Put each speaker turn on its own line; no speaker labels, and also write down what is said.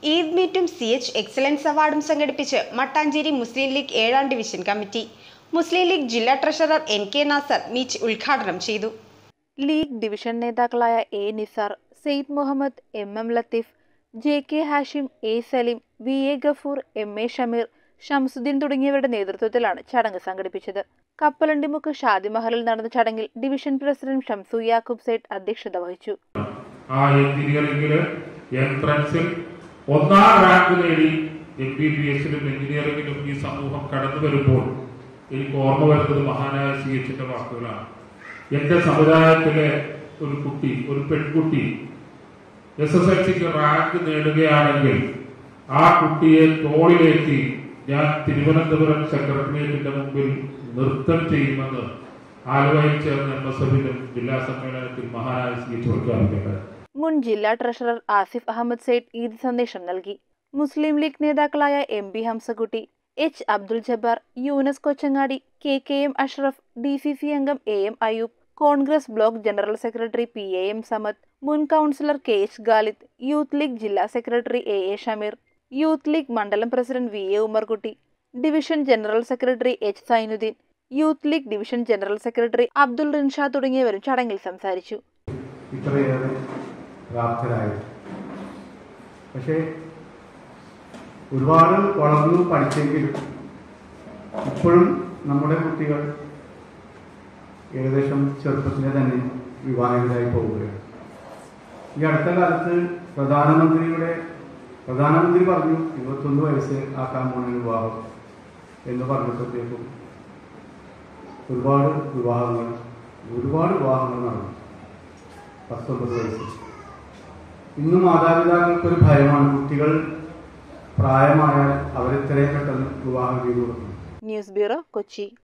ഈദ് മീറ്റും C H excellence അവാർഡും സംഘടിപ്പിച്ച് മട്ടാഞ്ചേരി മുസ്ലിം ലീഗ് ഏഴാം ഡിവിഷൻ കമ്മിറ്റി മുസ്ലിം ലീഗ് ജില്ലാ treasurer N K Nasar meet ഉദ്ഘാടനം ചെയ്തു
ലീഗ് ഡിവിഷൻ നേതാക്കളായ A Nisar Sayed Muhammad M M Latheef J K Hashim A Saleem V A Gafoor M A Shameer Shamsuddin തുടങ്ങിയവരുടെ നേതൃത്വത്തിലാണ് ചടങ്ങ് സംഘടിപ്പിച്ചത് കപ്പലണ്ടിമുക്ക് ഷാദി മഹലിൽ നടന്ന ചടങ്ങിൽ ഡിവിഷൻ പ്രസിഡന്റ് ഷംസു യാക്കൂബ് സൈഡ് അധ്യക്ഷത വഹിച്ചു
ആ എഞ്ചിനീയറിംഗില് എൻട്രൻസിൽ ഒന്നാം റാങ്ക് നേടി എം ബി ബി എസിലും എഞ്ചിനീയറിംഗിലും ഈ സമൂഹം കടന്നു വരുമ്പോൾ എനിക്ക് ഓർമ്മ വരുന്നത് മഹാനായ സി എച്ചിന്റെ വാക്കുകളാണ് എന്റെ സമുദായത്തിലെ ഒരു കുട്ടി ഒരു പെൺകുട്ടി എസ് എസ് എൽ സിക്ക് റാങ്ക് നേടുകയാണെങ്കിൽ ആ കുട്ടിയെ തോളിലേറ്റി ഞാൻ തിരുവനന്തപുരം സെക്രട്ടേറിയറ്റിന്റെ മുമ്പിൽ നൃത്തം ചെയ്യുമെന്ന് ആലുവയിൽ ചേർന്ന എം എസ് എഫിലും ജില്ലാ സമ്മേളനത്തിൽ മഹാനായ സി എച്ച് പ്രഖ്യാപിക്കേണ്ടത്
മുൻ ജില്ലാ ട്രഷറർ ആസിഫ് അഹമ്മദ് സൈഡ് ഈദ് സന്ദേശം നൽകി മുസ്ലിം ലീഗ് നേതാക്കളായ M P Hamzakutty H Abdul Jabbar Yunus Kochangadi K K M Ashraf D C C അംഗം A M Ayoob Congress block general secretary P A M Samad മുൻ councillor K H Khalid youth League ജില്ലാ secretary A A Shameer youth League മണ്ഡലം president V A Umarkutty division general secretary H Zainuddin youth League division general secretary Abdul Rinsha തുടങ്ങിയവരും ചടങ്ങിൽ സംസാരിച്ചു
ഇത്രയേറെ പ്രാപ്തരായി പക്ഷേ ഒരുപാട് വളർന്നു പഠിച്ചെങ്കിലും ഇപ്പോഴും നമ്മുടെ കുട്ടികൾ ഏകദേശം ചെറുപ്പത്തിലെ തന്നെ വിവാഹിതരായി പോവുകയാണ് ഈ അടുത്ത കാലത്ത് പ്രധാനമന്ത്രിയുടെ പ്രധാനമന്ത്രി പറഞ്ഞു ഇരുപത്തൊന്ന് വയസ്സ് ആക്കാൻ പോണ വിവാഹം എന്ന് പറഞ്ഞപ്പോഴത്തേക്കും ഒരുപാട് വിവാഹങ്ങൾ ഒരുപാട് വിവാഹങ്ങൾ നടന്നു പത്തൊമ്പത് വയസ്സ് ഇന്ന് മാതാപിതാക്കൾക്ക് ഒരു ഭയമാണ് കുട്ടികൾ പ്രായമായാൽ അവരെത്രയും പെട്ടെന്ന് വിവാഹം ചെയ്തു കൊടുക്കണം
ന്യൂസ് ബ്യൂറോ കൊച്ചി